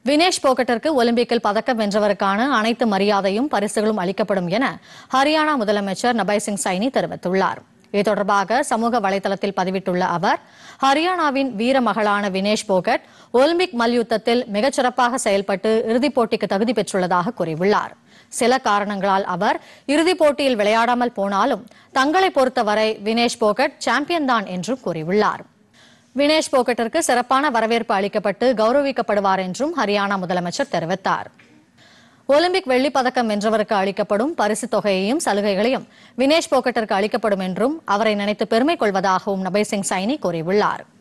வினேஷ் போகட்டிற்கு ஒலிம்பிக்கில் பதக்கம் வென்றவருக்கான அனைத்து மரியாதையும் பரிசுகளும் அளிக்கப்படும் என ஹரியானா முதலமைச்சர் நபாய் சிங் சைனி தெரிவித்துள்ளார் இது தொடர்பாக சமூக வலைதளத்தில் பதிவிட்டுள்ள அவர் ஹரியானாவின் வீர மகளான வினேஷ் போகட் ஒலிம்பிக் மல்யுத்தத்தில் மிகச்சிறப்பாக செயல்பட்டு இறுதிப் போட்டிக்கு தகுதி பெற்றுள்ளதாக கூறியுள்ளார் சில காரணங்களால் அவர் இறுதிப் போட்டியில் விளையாடாமல் போனாலும் தங்களை பொறுத்தவரை வினேஷ் போகட் சாம்பியன் தான் என்றும் கூறியுள்ளார் வினேஷ் போகட்டிற்கு சிறப்பான வரவேற்பு அளிக்கப்பட்டு கௌரவிக்கப்படுவார் என்றும் ஹரியானா முதலமைச்சர் தெரிவித்தார் ஒலிம்பிக் வெள்ளிப் பதக்கம் வென்றவருக்கு அளிக்கப்படும் பரிசுத் தொகையையும் சலுகைகளையும் வினேஷ் போகட்டிற்கு அளிக்கப்படும் என்றும் அவரை நினைத்து பெருமை கொள்வதாகவும் நபை சிங் சைனி கூறியுள்ளார்